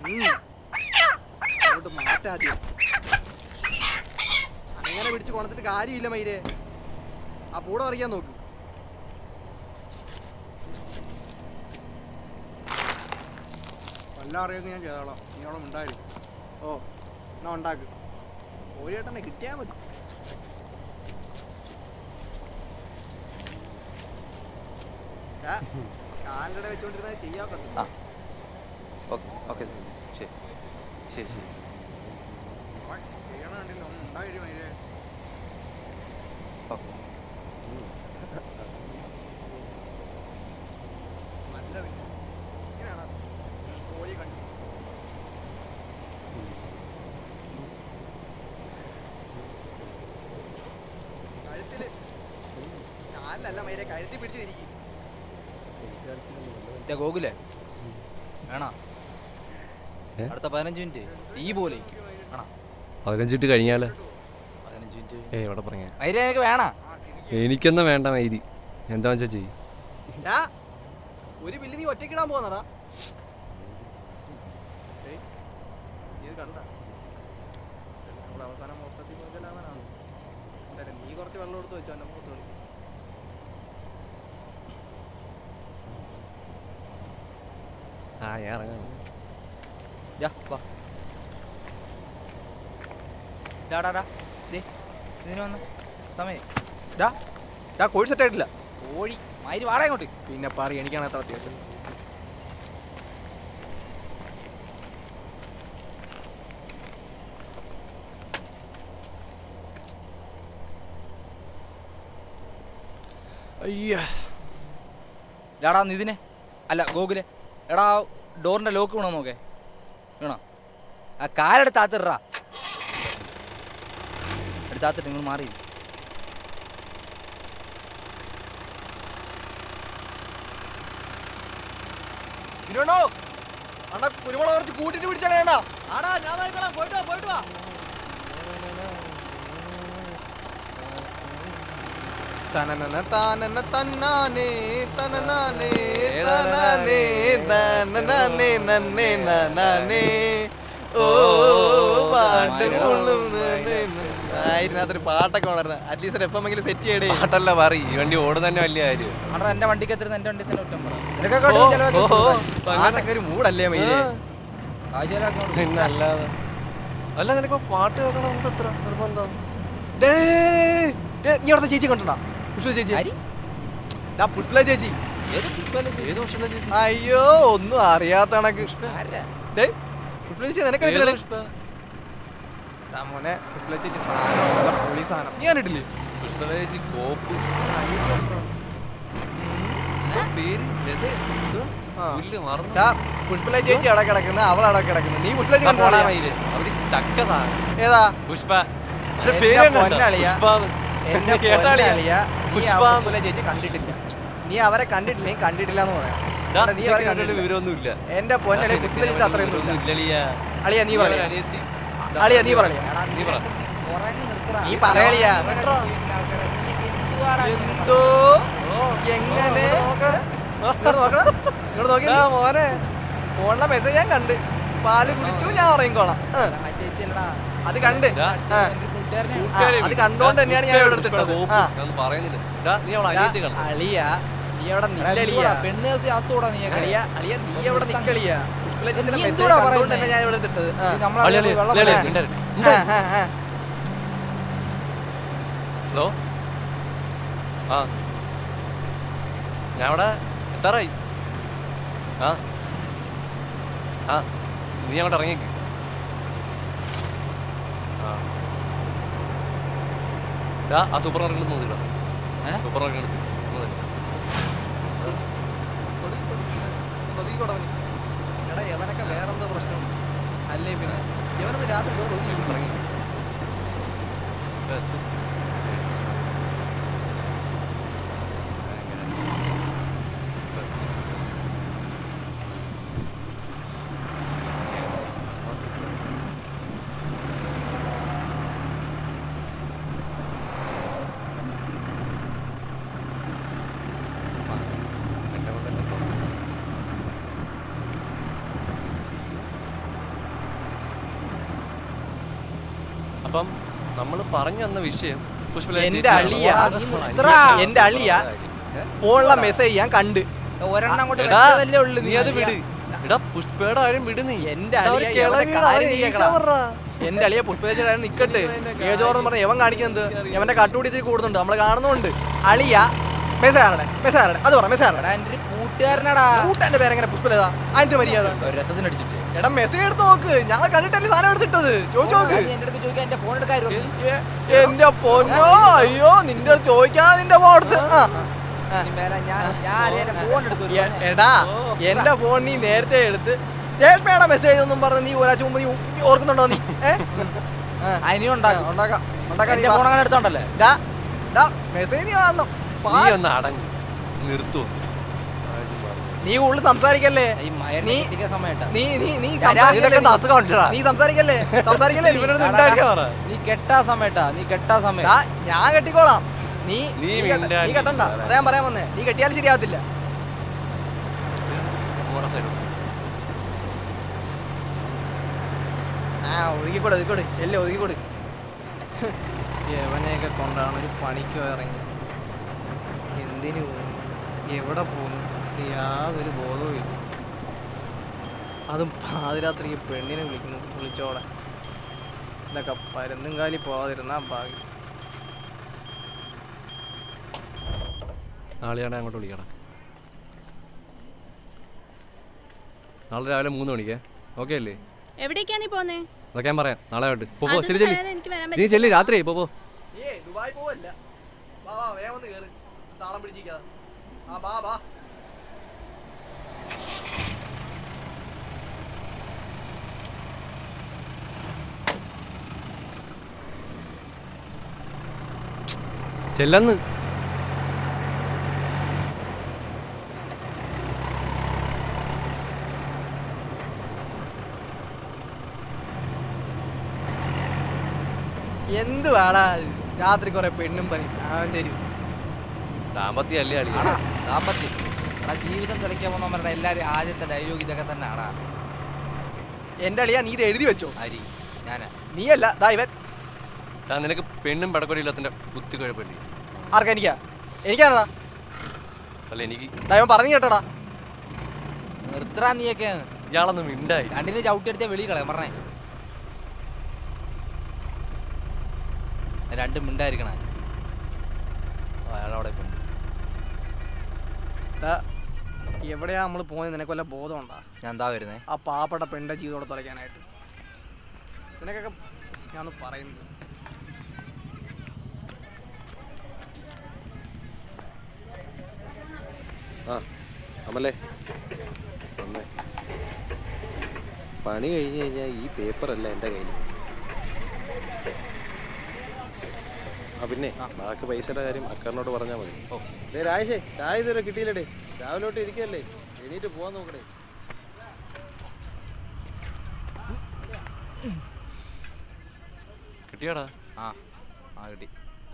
അങ്ങോട്ട് മാറ്റാദ്യം അങ്ങനെ പിടിച്ച് കൊണച്ചിട്ട് കാര്യമില്ല മൈരെ ആ പൂട അറിയാൻ നോക്ക് എല്ലാം അറിയാമെങ്കിൽ ഞാൻ ചെയ്തോളാം നീ അവിടെ ഉണ്ടായിരുന്നു ഓ എന്നാ ഉണ്ടാക്ക് കോഴിയേട്ടനെ കിട്ടിയാ മതി ആ, കാലിൻ്റെ വെച്ചോണ്ടിരുന്നത് ചെയ്യാക്കത്തില്ല ആ ഓക്കെ ഓക്കെ ശരി ശരി ശരി ചെയ്യണ കണ്ടില്ല ഒന്നും ഉണ്ടായിരുന്നു മൈരേ ഓക്കെ നല്ല പിന്നെ ഇങ്ങനെയാണ് കോഴി കണ്ടു കഴുത്തില് കാലിലല്ല മൈരെ കഴുത്തി പിടിച്ച് തിരിക്കും ഗോകുലേ വേണോ ഏ? അടുത്ത പതിനഞ്ച് മിനിറ്റ് തീ പോലെ വേണോ പതിനഞ്ചിട്ട് കഴിഞ്ഞാല് പതിനഞ്ച് മിനിറ്റ് ഏ ഇവിടെ പറഞ്ഞ മൈര എനിക്ക് വേണോ എനിക്കൊന്നും വേണ്ട മൈരി എന്താ വെച്ചാ ചെയ്യും ഡാ, ഒരു ബില്ല് നീ ഒറ്റക്കിടാൻ പോന്നടാ ഏയ്, നീ ഇത് കണ്ട നമ്മൾ അവസാനം മൊത്തത്തിൽ മുതലാവാനാണ് എന്തായാലും നീ കുറച്ച് വെള്ളം എടുത്ത് വെച്ചോ എന്നെ മുഖത്ത് കളി ആ ഞാൻ ഇറങ്ങാം യാ വാ ഡാ ഡാ ഡാ ദേ ഇതിന് വന്ന് സമയം ഡാ ഡാ കോഴി സെറ്റ് ആയിട്ടില്ല കോഴി മയില് വാടാ ഇങ്ങോട്ട് പിന്നെ പറ എനിക്കാണ് അത്ര അത്യാവശ്യം അയ്യ ഡാടാ നിതിനെ അല്ല ഗോകുലെ എടാ ഡോറിന്റെ ലോക്ക് വീണോ നോക്കേ വീണോ ആ കാലെടുത്ത് ആത്തിട്ടാ എടുത്താത്തിട്ട് നിങ്ങൾ മാറി ഇരുവണ്ണോ അണ്ണാ കുരുമുളക് കുറച്ച് കൂട്ടിട്ട് പിടിച്ചാൽ വേണ്ട ആടാ ഞാൻ നോക്കിക്കോളാം പോയിട്ട് വാ പോയിട്ട് വാ തനനന താനന തന്നാനേ തനനാനേ തനാനേ തനനാനേ നന്നേ നനാനേ ഓ പാട്ട് ആയിരുന്നതൊരു പാട്ടൊക്കെ ഉണർന്ന് അറ്റ്ലീസ്റ്റ് ഒരു എപ്പോഴെങ്കിലും സെറ്റ് ചെയ്യടേ പാട്ടല്ല പറ ഈ വണ്ടി ഓടുന്ന തന്നെ വലിയ കാര്യം ആടാ എന്റെ വണ്ടിക്ക് എത്തിരുന്ന് എന്റെ വണ്ടി തന്നെ കുറ്റം പറ നിനക്കൊക്കെ ഒട്ടും ചെലവാക്കി കൊടുത്തൂടെ? പാട്ടൊക്കെ ഒരു മൂടല്ലേ മയിലേ കാശ് ചെലവാക്കി കൊടുത്തു. പിന്നെ അല്ലാതെ അല്ല നിനക്ക് പാട്ട് കേൾക്കണം എന്ത് എത്ര നിർബന്ധം ഡേ, ഡേ, നീ അവിടുത്തെ ചേച്ചി കണ്ടോ പുഷ്പ ചേച്ചി ആരി? ഡാ പുഷ്പല ചേച്ചി ഏത് പുഷ്പല്ലേ ഇത്? ഏത് വർഷം ചേച്ചി അയ്യോ ഒന്നും അറിയാത്ത കണക്ക് ആരാ? ഡേ പുഷ്പല ചേച്ചി ഏത് നിനക്കറിയില്ലേ പുഷ്പ ഡാ മോനെ പുഷ്പല ചേച്ചി സാധനം നല്ല പൊളി സാധനം നീ കണ്ടിട്ടില്ലേ പുഷ്പല ചേച്ചി കോപ്പ് പേര് ഇത്? ഇത്? ആ. പുല്ല് മറന്നു ഡാ പുഷ്പല ചേച്ചി അവിടെ കിടക്കുന്ന അവൾ അവിടെ കിടക്കുന്ന നീ പുഷ്പല ചേച്ചി ആ, പോടാ കണ്ടോ മയില്. അവര് ചക്ക സാധനം ഏതാ പുഷ്പ അവരുടെ എന്റെ പേര് കണ്ടോ? പൊന്നളിയാ. പുഷ്പാന്ന്. എന്റെ കേട്ടാളിയാ? പൊന്നളിയ നീ ആ പുഷ്പാന്ന്. പുഷ്പല ചേച്ചി കണ്ടിട്ടില്ല നീ അവരെ കണ്ടിട്ടില്ല നീ കണ്ടിട്ടില്ല എന്ന് പറയാം ഡാ, എടാ, നീ അവരെ ഇതൊക്കെ കണ്ടിട്ടില്ല വിവരമൊന്നുമില്ല എന്റെ പൊന്നളിയ പുഷ്പല ചേച്ചി അത്രയൊന്നും ഇല്ല ഇല്ലളിയാ. അളിയ നീ നീ പറയാ ഒരു അനിയത്തി. അളിയ നീ പറയാ എടാ, നീ പറ. നിനക്ക് ഉറങ്ങി നിർത്തടാ. നീ പറയളിയാ. നീയൊക്കെ എന്തുവാടാ ഇങ്ങനെ എന്തോ എങ്ങനെ ഇങ്ങോട്ട് നോക്കടാ ഇങ്ങോട്ട് നോക്കി ഡാ, മോനെ ഫോണിലെ മെസ്സേജ് ഞാൻ കണ്ട് പാല് കുടിച്ചു ഞാൻ ഉറങ്ങിക്കോളാം ആ, പറയുന്നത്? ആ ചേച്ചിയല്ലടാ. അത് കണ്ട് ഡാ, ആ, എൻ്റെ കൂട്ടുകാരനെയാണ്. ആ, അത് കണ്ടോണ്ട് തന്നെയാണ് ഞാൻ ഇവിടെ എടുത്തിട്ടത് ആ ഞാൻ പറയുന്നില്ല ഡാ, നീ അവളെ അനിയത്തി കാണും അളിയ നീ അവിടെ എടാ, നില്ലളിയ എന്തുവാടാ, പെണ്ണ് കേസ് അകത്തൂടാ നീയൊക്കെ. അളിയ അളിയ നീ അവിടെ നിക്കളിയ നീ എന്തുവാടാ കണ്ടോണ്ട് തന്നെ പറയുന്നേ? ഞാൻ ഇവിടെ എടുത്തിട്ടത് ആ. ഇത് നമ്മളെ വെള്ളം കുടിക്കാൻ. ആ, ആ, ആ. ഹലോ ആ ഞാൻ അവിടെ എത്താറായി ആ ആ നീ അങ്ങോട്ട് ഇറങ്ങിക്ക് ആ ഡാ, ആ സൂപ്പർ മാർക്കറ്റിൽ നോക്കില്ല ഏ? സൂപ്പർ മാർക്കറ്റ് ഒതുക്കിക്കോടാ അവന്. എടാ യവനൊക്കെ വേറെന്തോ പ്രശ്നമുണ്ട് അല്ലേ പിന്നെ യവനൊന്ന് രാത്രി വേറെ റൂമിൽ ഇറങ്ങി അപ്പം നമ്മൾ പറഞ്ഞു തന്ന വിഷയം പുഷ്പലത എന്റെ ചേച്ചി അളിയ നീ നിർത്തടാ. എന്റെ അളിയ ഫോണിലെ മെസ്സേജ് ഞാൻ കണ്ട് ഒരെണ്ണം അങ്ങോട്ട് എടാ, വെച്ചതല്ലേ ഉള്ളു നീ അത് വിട് എടാ പുഷ്പയുടെ കാര്യം വിട് നീ എന്റെ എടാ, ഒരു അളിയ എവിടെ കിളവിയുടെ കാര്യം നീ ഈച്ച കേക്കടാ. പറടാ. എന്റെ അളിയെ പുഷ്പേശ്വരായിരുന്നു നിക്കട്ട് ഏജോറെന്ന് പറഞ്ഞ എവൻ കാണിക്കുന്നത് എവന്റെ കട്ടുപിടിച്ച് കൂടുന്നുണ്ട് നമ്മൾ കാണുന്നുണ്ട് അളിയ മെസ്സേജ് ആരുടെ മെസ്സേജ് ആരുടെ അത് പറ മെസ്സേജ് ആരുടെ എടാ എന്റെ ഒരു കൂട്ടുകാരനടാ കൂട്ടാന്റെ പേരെങ്ങനെ പുഷ്പലത അതിന്റെ മര്യാദ ഒരു രസത്തിന് അടിച്ചിട്ട് എടാ മെസ്സേജ് എടുത്ത് നോക്ക് ഞാൻ കണ്ടിട്ടല്ലേ സാധനം എടുത്തിട്ടത് ചോദിച്ചു നോക്ക് നീ എന്റെ അടുത്ത് ചോദിക്കാൻ എന്റെ ഫോൺ എടുക്കായിരുന്നു എ- എന്റെ പൊന്നോ അയ്യോ നിന്റെ അടുത്ത് ചോദിക്കാതെ നിന്റെ ഫോൺ എടുത്ത് ആ ആ. ഇനി മേലെ ഞാൻ ഞാൻ ആരെയും എന്റെ ഫോൺ എടുത്തു ഒരു എ- മോനെ. എടാ എന്റെ ഫോൺ നീ നേരത്തെ എടുത്ത് രേഷ്മയുടെ മെസ്സേജ് ഒന്നും പറഞ്ഞ് നീ ഒരാഴ്ച മുമ്പ് നീ നീ ഓർക്കുന്നുണ്ടോ നീ ഏ? ആ, ആ, ഇനിയും ഉണ്ടാക്കും ഉണ്ടാക്കാം ഉണ്ടാക്കാം നീ എന്റെ ഫോൺ അങ്ങനെ എടുത്തോണ്ടല്ലേ ഡാ, ഡാ, മെസ്സേജ് നീ കാണണം നീ പാ- ഒന്ന് അടങ്ങ് നിർത്തുവോ നീ കൂടുതൽ സംസാരിക്കല്ലേ ഈ മയറിനെ നീ- കിട്ടിയ സമയട്ടാ നീ നീ നീ ഞാൻ സംസാരിക്കല്ലേ ഇതിനൊക്കെ നീ? അസുഖം ഉണ്ടെടാ. നീ സംസാരിക്കല്ലേ സംസാരിക്കല്ലേ നീ ഇവനോട് എടാ, മിണ്ടാതിരിക്കാൻ പറ. നീ കെട്ടാ സമയട്ടാ നീ കെട്ടാ സമയം ഡാ, ഞാൻ കെട്ടിക്കോളാം നീ നീ നീ കെട്ട- മിണ്ടാതിരി. നീ കെട്ടണ്ട അതാ ഞാൻ പറയാൻ വന്നേ നീ കെട്ടിയാലും ശരിയാവത്തില്ല മോടെ side ഉം. ആ ഒതുക്കിക്കൂടെ ഒതുക്കിക്കൂടെ എല്ലാം ഒതുക്കിക്കൂടെ യവനെയൊക്കെ കൊണ്ടാണ് ഒരു പണിക്കോ ഇറങ്ങി എന്തിനു പോകുന്നു എവിടെ പോകുന്നു യാതൊരു ബോധവും ഇല്ല അതും പാതിരാത്രിക്ക് പെണ്ണിനെ വിളിക്കുന്നു വിളിച്ചോടെ ഇതൊക്കെ പരന്നും കാലി പോകാതിരുന്നാ ഭാഗ്യം നാളെയാണ് അങ്ങോട്ട് വിളിക്കണം നാളെ രാവിലെ മൂന്ന് മണിക്കേ ഓക്കെ അല്ലേ എവിടേക്കാ നീ പോന്നേ അതൊക്കെ ഞാൻ പറയാം നാളെ ആയിട്ട് പോ പോ അതൊന്നും ചെല്ലി ചെല്ലി പറയാതെ എനിക്ക് വരാൻ നീ പറ്റില്ല. ചെല്ലി രാത്രി പോ പോ ഏ ദുബായ് പോവല്ല വാ വാ വേഗം വന്ന് കേറ് താളം പിടിച്ചിരിക്കാതെ ആ ബാ ബാ ചെല്ലന്ന് എന്ത് വേടാ രാത്രി കുറെ പെണ്ണും പനി അവൻ്റെ ഒരു ദാമ്പത്യം അല്ലേ അളി ആടാ ദാമ്പത്യം എടാ ജീവിതം തെളിക്കാൻ പോകുന്നവരുടെ എല്ലാരും ആദ്യത്തെ ഡയലോഗ് ഇതൊക്കെ തന്നെ ആടാ എൻ്റെ അളിയാ നീ ഇത് എഴുതി വെച്ചോ അരി ഞാനാ നീയല്ല ദാ ഇവൻ ഞാൻ നിനക്ക് പെണ്ണും പടക്കൊടി ഇല്ലാത്തതിന്റെ കുത്തി കുഴപ്പമില്ലേ ആർക്കാ എനിക്കാ എനിക്കാണടാ അല്ല എനിക്ക് ദാ ഇവൻ പറഞ്ഞു കേട്ടടാ നിർത്തറാ നീയൊക്കെ ഇയാളൊന്നും മിണ്ടായി രണ്ടിനെ ചവിട്ടി എടുത്ത വെളി കളയാൻ പറഞ്ഞേ രണ്ടും മിണ്ടായിരിക്കണേ അയാളവിടെ ഇപ്പൊ ഉണ്ട്. ദാ, എവിടെയാ നമ്മൾ പോകുന്നത് നിനക്ക് വല്ല ബോധമുണ്ടാ ഞാൻ എന്താ വരുന്നേ ആ പാവപ്പെട്ട പെണ്ണിന്റെ ജീവിതത്തോടെ തുലയ്ക്കാനായിട്ട് നിനക്കൊക്കെ ഞാൻ പറയുന്നത് ആ അമലേ വന്നേ പണി കഴിഞ്ഞ് കഴിഞ്ഞാൽ ഈ പേപ്പറല്ല എൻ്റെ കയ്യിൽ ആ പിന്നെ ബാക്കി പൈസയുടെ കാര്യം അക്കറിനോട് പറഞ്ഞാൽ മതി ഓ. ഡേ രാജേഷേ ചായ ഇതുവരെ കിട്ടിയില്ലടേ രാവിലെ തൊട്ട് ഇരിക്കല്ലേ എണീറ്റ് പോവാൻ നോക്കണേ കിട്ടിയാടാ ആ ആ കിട്ടി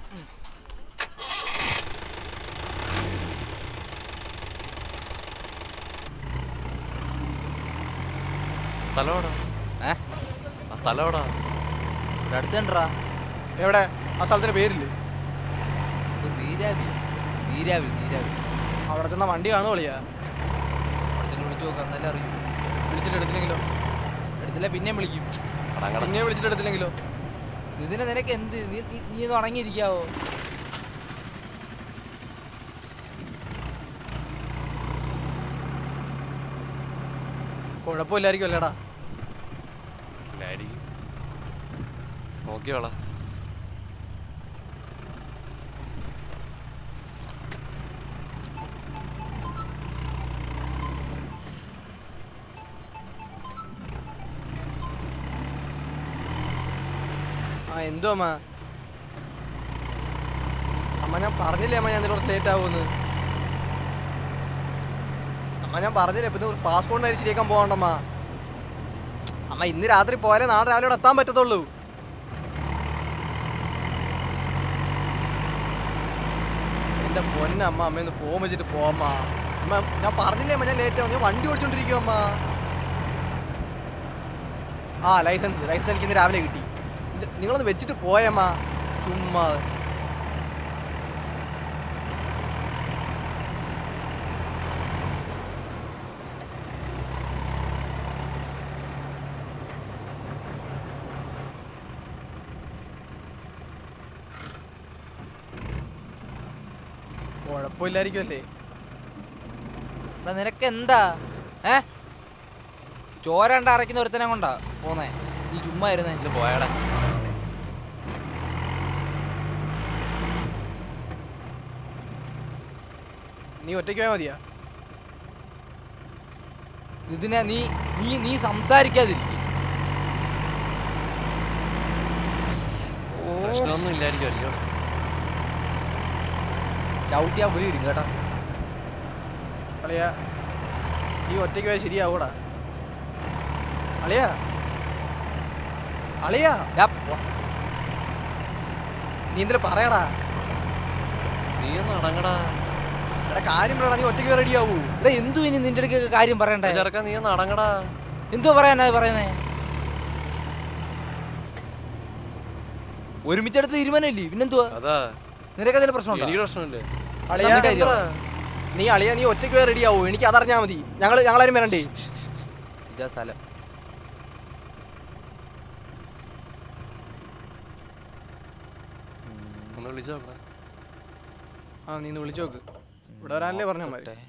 സ്ഥലം എവിടാ ഏ ആ സ്ഥലം എവിടാ ഇവിടെ അടുത്ത് കണ്ടാ എവിടെ ആ സ്ഥലത്തിന്റെ പേരില്ലേ നീരാവി നീരാവി നീരാവി അവിടെ ചെന്ന വണ്ടി കാണുകളിയാ അവിടെ തന്നെ വിളിച്ചു നോക്കാം എന്നാലും അറിയും വിളിച്ചിട്ട് എടുത്തില്ലെങ്കിലോ എടുത്തില്ല പിന്നെയും വിളിക്കും അടങ്ങട പിന്നെ വിളിച്ചിട്ട് എടുത്തില്ലെങ്കിലോ ഇതിനെ നിനക്ക് എന്ത് നീ നീ- നീ ഒന്ന് ഉണങ്ങിയിരിക്കാവോ കുഴപ്പമില്ലായിരിക്കും അല്ലേടാ ഇല്ലായിരിക്കും നോക്കിയോളാ ആ എന്തോ അമ്മ അമ്മ ഞാൻ പറഞ്ഞില്ലേ അമ്മ ഞാൻ ഇതിൽ കുറച്ച് ലേറ്റ് ആവുമെന്ന് അമ്മ ഞാൻ പറഞ്ഞില്ലേ ഇപ്പൊ പാസ്പോർട്ടിന് അരി ശരിയാക്കാൻ പോകണ്ടമ്മ അമ്മ ഇന്ന് രാത്രി പോയാലേ നാളെ രാവിലെ ഇവിടെ എത്താൻ പറ്റത്തുള്ളൂ എന്റെ പൊന്നമ്മ അമ്മയൊന്ന് ഫോൺ വെച്ചിട്ട് പോമ്മ അമ്മ ഞാൻ പറഞ്ഞില്ലേ അമ്മ ഞാൻ ലേറ്റ് ആവും ഞാൻ വണ്ടി ഓടിച്ചോണ്ടിരിക്കും അമ്മ ആ ലൈസൻസ് ലൈസൻസ് എനിക്ക് ഇന്ന് രാവിലെ കിട്ടി ഇത് നിങ്ങളൊന്ന് വെച്ചിട്ട് പോയമ്മാ ചുമ്മാ കുഴപ്പമില്ലായിരിക്കും അല്ലേ എടാ നിനക്ക് എന്താ ഏ ചോരണ്ട അറയ്ക്കുന്ന ഒരുത്തനെ കൊണ്ടാ പോന്നേ ഈ ചുമ്മാ ഇരുന്നേ ഇത് പോയാടാ നീ ഒറ്റയ്ക്ക് പോയാൽ മതിയാ ഇതിനെ നീ നീ നീ സംസാരിക്കാതിരിക്കും പ്രശ്നമൊന്നും ഇല്ലായിരിക്കും അല്ലയോ ചവിട്ടിയാ പുലി ഇടും കേട്ടോ അളിയാ നീ ഒറ്റയ്ക്ക് പോയാൽ ശരിയാവൂടാ അളിയാ അളിയാ ഡാ, പോ. നീ എന്തിനാ പറയടാ നീ ഒന്ന് അടങ്ങടാ എടാ കാര്യം പറയടാ നീ ഒറ്റയ്ക്ക് റെഡിയാവൂ എടാ എന്തു ഇനി നിന്റെ അടുക്കൊക്കെ കാര്യം പറയണ്ടേ ചെറുക്ക നീ ഒന്ന് അടങ്ങടാ എന്തോ പറയാനാ പറയുന്നേ ഒരുമിച്ചെടുത്ത് തീരുമാനമില്ലേ പിന്നെന്തുവാ അതാ നിനക്ക് അതിന് പ്രശ്നമുണ്ടോ എനിക്ക് പ്രശ്നമില്ലേ അളിയാ നമ്മുടെ കാര്യം. നീ അളിയാ നീ ഒറ്റയ്ക്ക് പോയാൽ റെഡിയാവൂ എനിക്ക് അതറിഞ്ഞാൽ മതി ഞങ്ങൾ ഞങ്ങളാരും വരണ്ടേ ഇതാ സ്ഥലം ഒന്ന് വിളിച്ചോ അവിടെ ആ നീ ഒന്ന് വിളിച്ചു നോക്ക് ഇവിടെ വരാനല്ലേ പറഞ്ഞാൽ മതി നോക്കട്ടെ.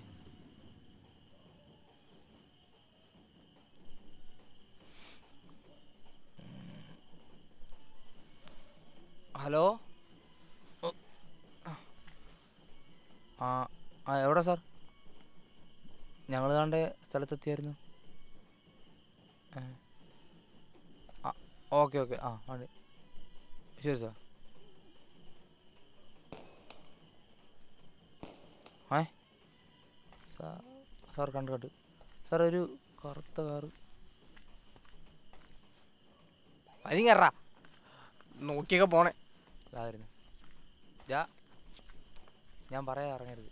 ഹലോ ഓ. ആ ആ എവിടെ സാർ ഞങ്ങൾ താണ്ടെ സ്ഥലത്തെത്തിയായിരുന്നു ഏ. ആ ഓക്കെ ഓക്കെ ആ ആണ് ശരി സാർ ഏ സാർ സാർ കണ്ടു കണ്ടു സാർ ഒരു കറുത്ത കാറ് വലിങ്ങറ നോക്കിയൊക്കെ പോണേ ഇതായിരുന്നു ഞാ ഞാൻ പറയാ ഇറങ്ങരുത്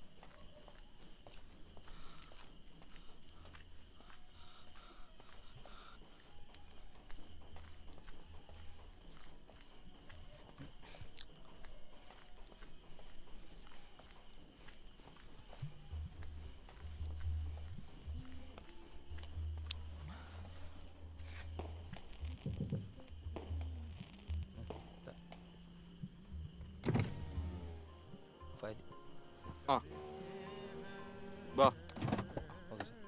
ഫയൽ ആ വാ ഓക്കെ സാർ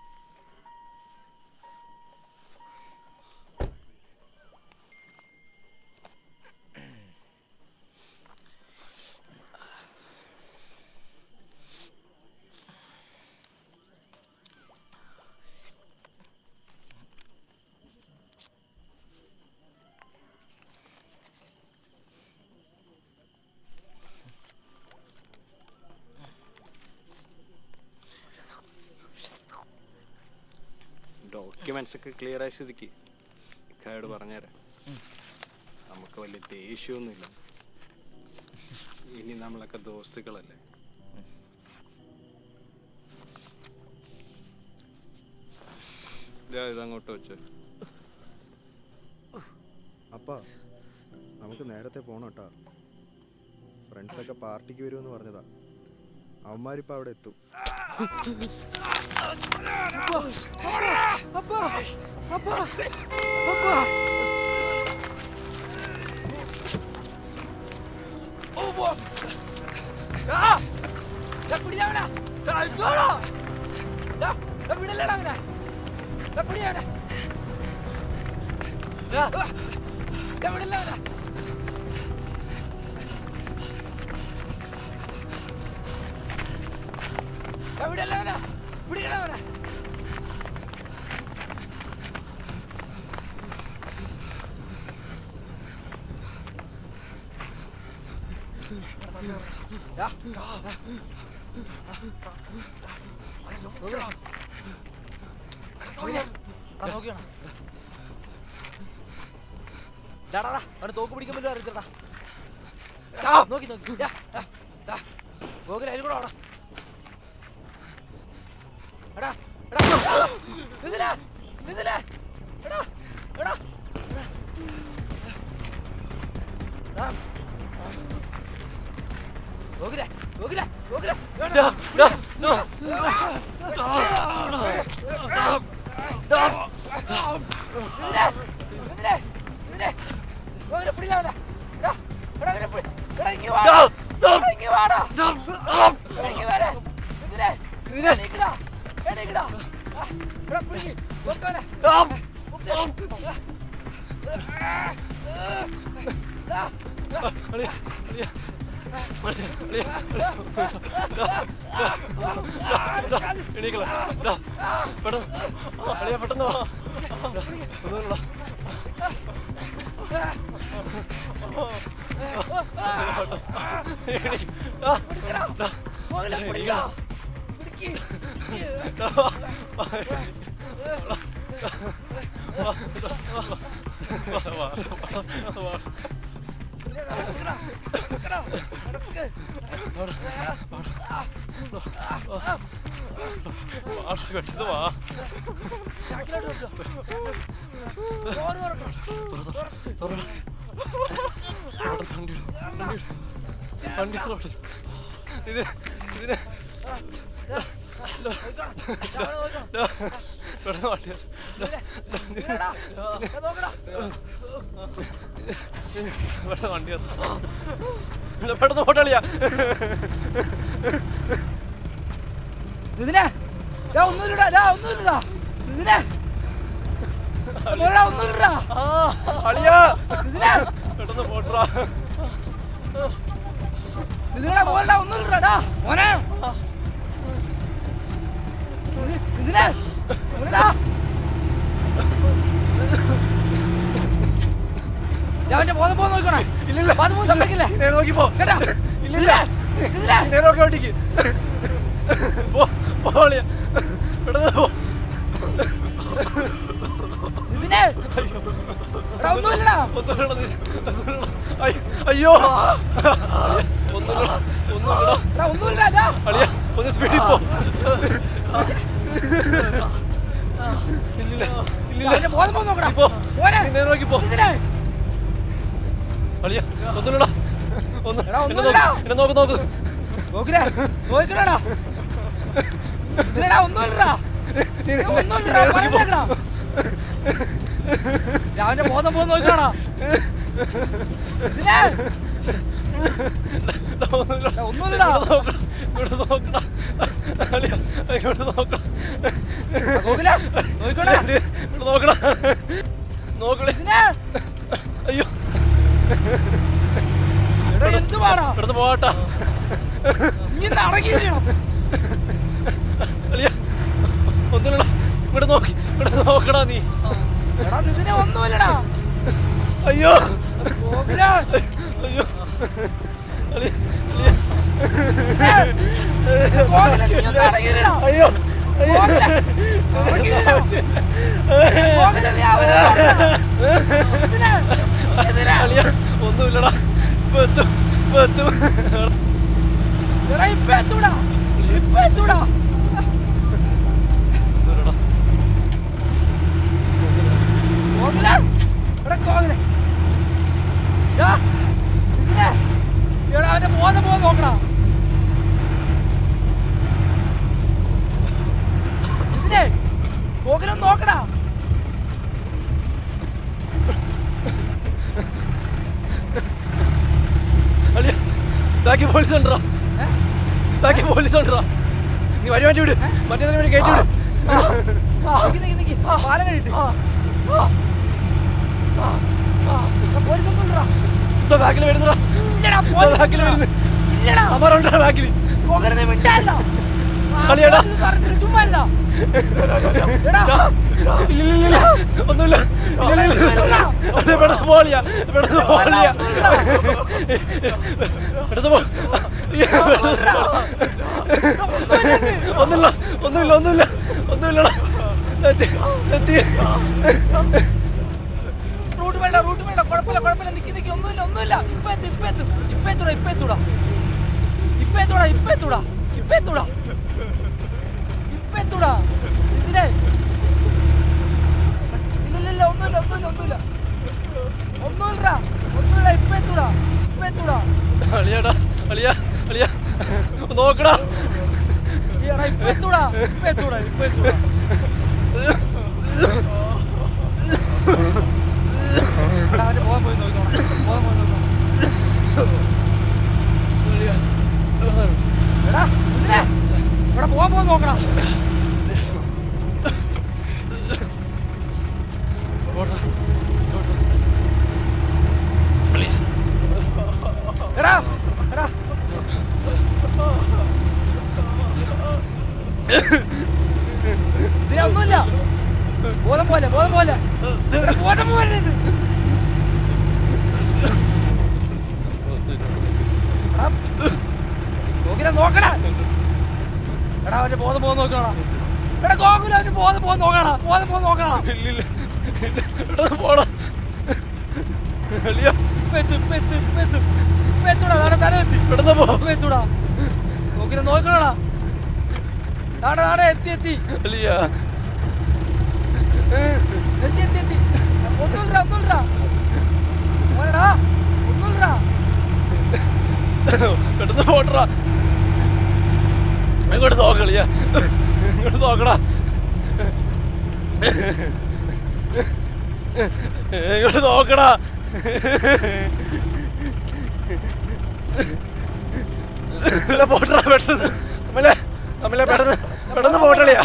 ഡോക്യുമെന്റ്സ് ഒക്കെ ക്ലിയർ ആയ സ്ഥിതിക്ക് ഇക്കായോട് പറഞ്ഞുതരാം നമുക്ക് വലിയ ദേഷ്യമൊന്നുമില്ല ഇനി നമ്മളൊക്കെ ദോസ്തുക്കളല്ലേ ദാ ഇതങ്ങോട്ട് വെച്ച് അപ്പാ നമുക്ക് നേരത്തെ പോണം കേട്ടാ ഫ്രണ്ട്സൊക്കെ പാർട്ടിക്ക് വരുമെന്ന് പറഞ്ഞതാ അവന്മാരിപ്പോൾ അവിടെ എത്തും നോക്കിയാണ് ഡാടാ അവന് തോക്ക് പിടിക്കാൻ പറ്റുമോ അറിയത്തില്ലടാ നോക്കി നോക്കി ഡാ, ഡാ, ഡാ. ഗോകുൽ അതിൽ കൂടെ വാടാ എടാ എടാ ആ, നിന്നില്ലേ നിന്നില്ലേ എടാ എടാ ഗോകുലെ ഗോകുലെ ഗോകുലെ ഡാ, ഡാ, ഡാ. ഡാ, ഡാ. എണീക്കല ഡാ, പെട്ടെന്ന് അളിയാ പെട്ടെന്ന് വാ ഡാ, ഒന്നുമില്ലടാ. എണീക്ക്. ഡാ, ഡാ, എണീക്കടാ. ഡാ, വാ. വാ, വാ, വാ, വാ. വാ, പെട്ടെന്ന് വാ തുറ. അവിടെ വണ്ടി ഇട്, വണ്ടി ഇട്. വണ്ടി തുറ പെട്ടെന്ന്. ഇത് ഇതിന് ഡാ, പെട്ടെന്ന് വണ്ടി ഇട്. ഡാ, പെട്ടെന്ന് വണ്ടി ഇട്. ഡാ, പെട്ടെന്ന് ഓട്ടളിയാ ഇതിനെ ഡാ ഒന്നുമില്ലടാ ഡാ ഒന്നുമില്ലടാ ഇതിനെ മോളെ ഒന്നുമില്ലടാ അളിയാ ഇതിനെ പെട്ടെന്ന് പോട്ടറാ ഇതിനെ മോളെ ഒന്നുമില്ലടാ ഡാ മോനെ ഇത് ഇതിനെ മോനെടാ ഞാൻ അവന്റെ ബോധം പോകുന്ന നോക്കണേ ഇല്ലില്ല ബോധം പോകുന്ന സമ്മതിക്കില്ലേ നേരെ നോക്കി പോ കേട്ടാ ഇല്ലില്ല ഇതിനെ നേരെ നോക്കി ഓട്ടിക്ക് പോ പോ അളിയാ പെട്ടെന്ന് പോ ഇതിനെ എടാ ഒന്നുമില്ലടാ ഒന്നുമില്ലടാ നീ. ഒന്നുമില്ലടാ. അയ്യ- അയ്യോ ഒന്നുമില്ലടാ ഒന്നുമില്ലടാ എടാ ഒന്നുമില്ലടാ ഡാ അളിയ ഒന്ന് സ്പീഡിൽ പോ ഇല്ലില്ല ഇല്ലില്ല അവന്റെ ബോധം പോകുന്ന നോക്കടാ പോ മോനെ നീ നേരെ നോക്കി പോ ഇതിനെ അളിയ ഒന്നുമില്ലടാ ഒന്ന് എടാ, എന്നെ ഒന്നുമില്ലടാ. നോക്ക് എന്നെ നോക്ക് നോക്ക് നോക്കില്ലേ നോക്കണടാ ഇതിനെടാ ഒന്നുമില്ലടാ ഒന്നുമില്ലടാ പറഞ്ഞേക്കടാ അവന്റെ ബോധം പോകുന്ന നോക്കണടാ ഇതിനെ എടാ, ഒന്നുമില്ലടാ. എടാ, ഒന്നുമില്ലടാ. ഇങ്ങോട്ട് നോക്കടാ. ഇങ്ങോട്ട് നോക്കടാ അളിയ ഇങ്ങോട്ട് നോക്കടാ നോക്കില്ലേ നോക്കണേ ഇങ്ങോട്ട് നോക്കടാ നോക്കളെ ഇതിനെ അയ്യോ എടാ എന്ത് പാടാ ഇവിടുന്ന് പോകട്ടാ നീ നടക്കില്ലണം അളിയ ഒന്നുമില്ലടാ ഇങ്ങോട്ട് നോക്കി ഇങ്ങോട്ട് നോക്കടാ നീ എടാ ഇതിനെ ഒന്നുമില്ലടാ അയ്യോ നോക്കില്ലേ അയ്യോ അളിയ അളിയ നോക്കില്ലേ നീ ഒന്ന് അടങ്ങിയില്ലടാ അയ്യോ നോക്കില്ലേ നടക്കില്ലടാ നോക്കില്ലേ നീ അവനെ നോക്കടാ. ഇതിനെ ഇതിനെ അളിയ ഒന്നുമില്ലടാ ഇപ്പൊ എത്തും ഇപ്പൊ എത്തും എടാ ഇപ്പൊ എത്തൂടാ ഇപ്പൊ എത്തൂടാ ഒന്നുമില്ലടാ കോകിലെ എടാ കോകിലെ യാ ഇതിനെ എടാ അവന്റെ ബോധം പോകാൻ നോക്കടാ ഇതിനെ കോകിലെ നോക്കടാ അളിയ ബാക്കി പോലീസ് ഉണ്ടോ ഏ? ബാക്കി പോലീസ് ഉണ്ടോ നീ വഴി മാറ്റി വിട് മറ്റേ വഴി കയറ്റി വിട് നിക്ക് നിക്ക് നിക്ക് പാലം കഴിയിട്ട് പോലീസൊന്നും ഇല്ലടാ ഇതോ ബാക്കിൽ വരുന്നടാ ഇല്ലടാ ഇതോ പോലീസ് ബാക്കിൽ വരുന്നു ഇല്ലടാ അമറുണ്ടോ ബാക്കിൽ കോകിലെ നീ മിണ്ടാല്ലോ കളിയെടാ. ചുമ്മാ ഇല്ല എടാ ഇല്ലില്ലില്ല ഒന്നുമില്ല ഇല്ലില്ലില്ല അളിയ പെട്ടെന്ന് പോളിയാ പെട്ടെന്ന് പോളിയാ പെട്ടെന്ന് പോ ഒന്നുമില്ല ഒന്നുമില്ല ഒന്നുമില്ല ഒന്നുമില്ല എത്തി എത്തി റൂട്ട് വേണ്ട റൂട്ട് വേണ്ട കുഴപ്പമില്ല കുഴപ്പമില്ല നിക്ക് നിക്ക് ഒന്നുമില്ല ഒന്നുമില്ല ഇപ്പൊ എത്തും ഇപ്പൊ എത്തും ഇപ്പൊ എത്തൂടാ ഇപ്പൊ എത്തൂടാ ഇപ്പൊ എത്തൂടാ ഇപ്പൊ എത്തൂടാ ഇപ്പൊ എത്തൂടാ ഇപ്പൊ എത്തൂടാ ഇതിനെ ഇല്ല ഇല്ല ഇല്ല ഒന്നുമില്ല ഒന്നുമില്ല ഒന്നുമില്ല ഒന്നുമില്ല ഒന്നുമില്ല ഇപ്പൊ എത്തൂടാ എത്തൂടാ ഇപ്പൊ എത്തൂടാ ഇപ്പൊ എത്തൂടാ എടാ, അവന്റെ ബോധം പോയി നോക്കിക്കോണം ബോധം പോയി നോക്കണം എടാ ഇതിനെ ഇവിടെ പോകാൻ പോകാൻ നോക്കണം എടാ എടാ ഇതിനെ ഒന്നുമില്ല ബോധം പോലെ ബോധം പോലെ എടാ, ബോധം പോലെ ഇത്. എടാ, നോക്കിനെ നോക്കടാ എടാ അവന്റെ ബോധം പോകുന്ന നോക്കണ എടാ ഗോകുല അവന്റെ ബോധം പോകുന്ന നോക്കണ ബോധം പോകുന്ന നോക്കണ ഇല്ലില്ല എടാ പോടാ അളിയ ഇപ്പൊ എത്തും ഇപ്പൊ എത്തും ഇപ്പൊ എത്തും ഇപ്പൊ എത്തൂടാ നാടെ തല എത്തി പെട്ടെന്ന് പോ ഇപ്പൊ എത്തൂടാ നോക്കിനെ നോക്കണടാ നാടെ നാടെ എത്തി എത്തി അളിയ എത്തി എത്തി എത്തി ഒന്നുമില്ല ഒന്നുമില്ല മോനെടാ ഒന്നുമില്ല പെട്ടെന്ന് പോട്ടറാ ഇങ്ങോട്ട് നോക്കളിയ ഇങ്ങോട്ട് നോക്കടാ ഇങ്ങോട്ട് നോക്കടാ ഇല്ല, പോട്ടറാ പെട്ടെന്ന് അമ്മലെ അമ്മലെ പെട്ടെന്ന് പെട്ടെന്ന് പോട്ടളിയാ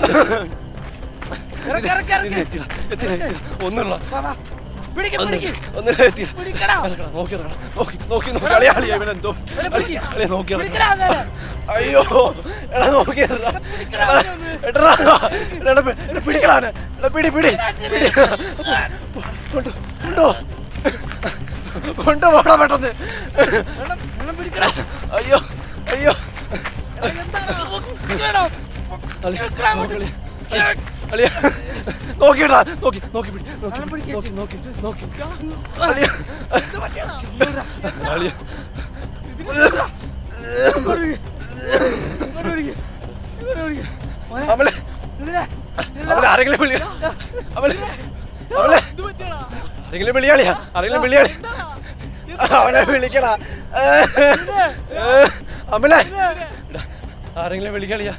ഇറക്കി ഇറക്കി ഇറക്കി എത്തില്ല എത്തില്ല എത്തില്ല ഒന്നുമില്ല വാ, വാ. പിടിക്ക് പിടിക്ക് ഒന്നുമില്ല എത്തില്ല പിടിക്കടാ ഇറക്കണം, നോക്കി ഇറക്കണം. നോക്കി നോക്കി നോക്കി അളിയാ അളിയാ ഇവനെന്തോ ഇവനെ പിടിക്ക്. അളിയാ നോക്കി ഇറക്കണം. പിടിക്കടാ അങ്ങനെ. അയ്യോ എടാ നോക്കി ഇറക്കണം. പിടിക്കടാ എടാ, അവനെ. എടാ, എടാ, പി- എടാ, പിടിക്കടാ അവനെ. എടാ, പിടി പിടി പിടി കൊണ്ടു കൊണ്ടോ കൊണ്ടുപോടാ പെട്ടെന്ന് എണ്ണം എണ്ണം പിടിക്കടാ അയ്യോ അയ്യോ പിടിക്കടാ. അളിയാ, പിടിക്കടാ നോക്കി അങ്ങോട്ട്. അളിയാ. അളിയാ നോക്കിടാ നോക്കി നോക്കി പിടി നോക്കി അവനെ പിടി, പിടിക്ക്. നോക്കി നോക്കി നോക്കി അളിയാ അളിയാ ഇങ്ങോട്ട് പിടിക്ക്. ഇങ്ങോട്ട് പിടിക്ക്. ഇങ്ങോട്ട് പിടിക്ക്. മോനെ, അമലെ ഇതിനെ. അവളെ ആരെങ്കിലും വിളി അവളെ അവളെ ആരെങ്കിലും വിളിയാളിയാ ആരെങ്കിലും വിളിയാളി അവനെ വിളിക്കടാ അമലെ എടാ, ആരെങ്കിലും വിളിക്കളിയാ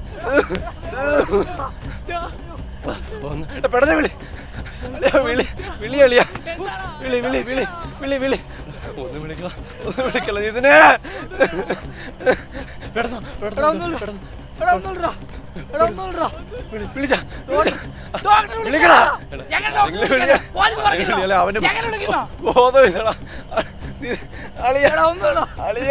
ഒന്ന് എടാ, പെട്ടെന്ന് വിളി അളിയാ, വിളി വിളി അളിയാ വിളി വിളി വിളി വിളി വിളി ഒന്ന് വിളിക്കള ഒന്ന് വിളിക്കള ഇതിനെ പെട്ടെന്ന് എടാ, പെട്ടെന്ന് ഒന്നുമില്ല. പെട്ടെന്ന് എടാ, ഒന്നുമില്ലടാ. എടാ, ഒന്നുമില്ലടാ. വിളി വിളിച്ചാ ഡോക്ടറെ വിളിക്കടാ. വിളിക്കടാ. ഞങ്ങൾ ഡോക്ടറെ നിങ്ങൾ വിളിക്കടാ. വിളിയാ. പോലീസ് പറഞ്ഞില്ലോ. വിളിയാലേ, അവന് ഞങ്ങൾ വിളിക്കുന്നോ? ബോധമില്ലടാ ഇത് അളിയ എടാ, ഒന്നുമില്ലടാ. അളിയ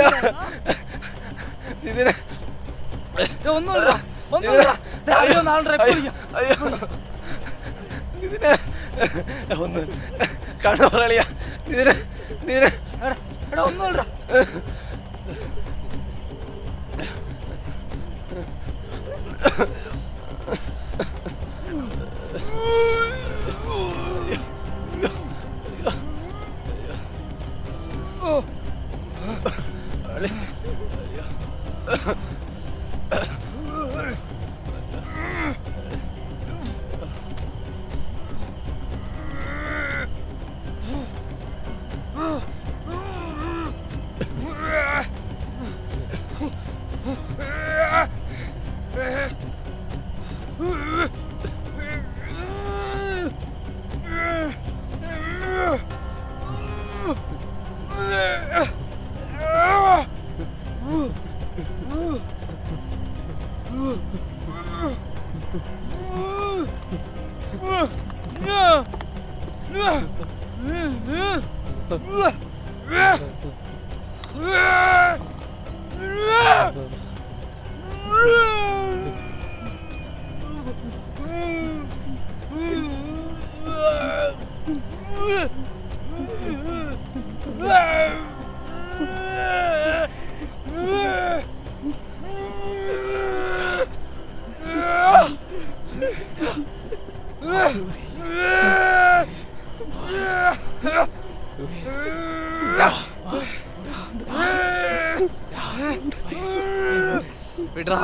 ഇതിനെ എടാ, ഒന്നുമില്ലടാ. ഒന്നുമില്ലടാ. ദേ, അയ്യോ, നാളെ റെപ്പ് അയ്യോ, വിളിക്കാം. അയ്യോ ഇതിനെ ഒന്ന് കണ്ണു കളിയ ഇതിനെ ഇതിനെ എടാ, എടാ, ഒന്നുമില്ലടാ. വിടറാ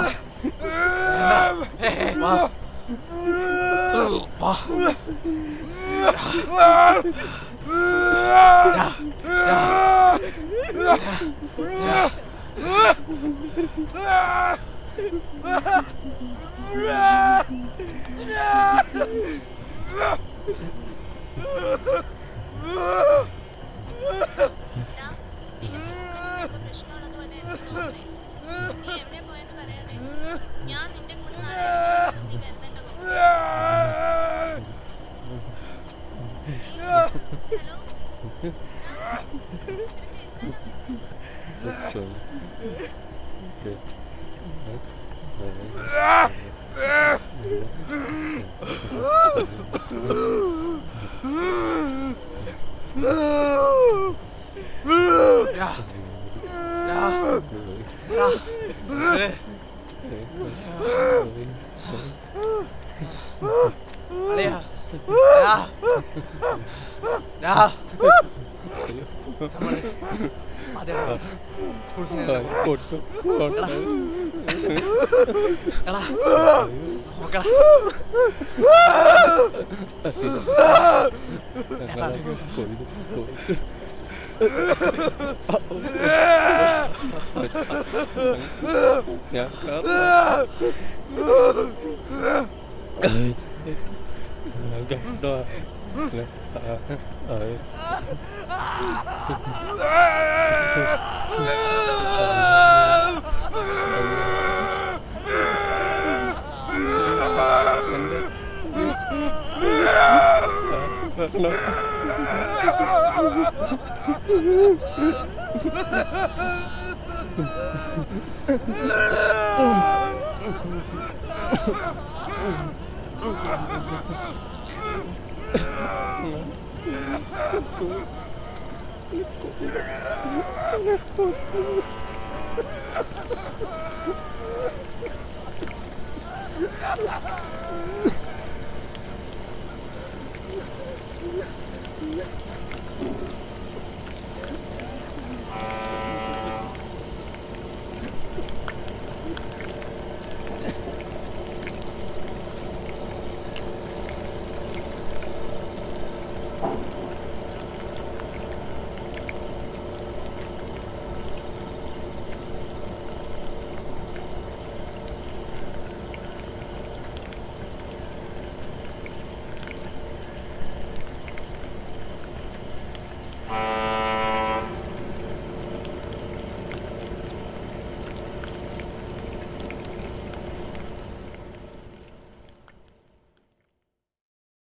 ഞാൻ നിന്റെ കൂടെ നാളെ ഇറങ്ങും. നീ കരുതണ്ട കൊച്ചു. അളിയാ രാ. രാ. നമ്മള് അതെ കുളിച്ചിനെ എടാ നോക്കടാ ഞാൻ gado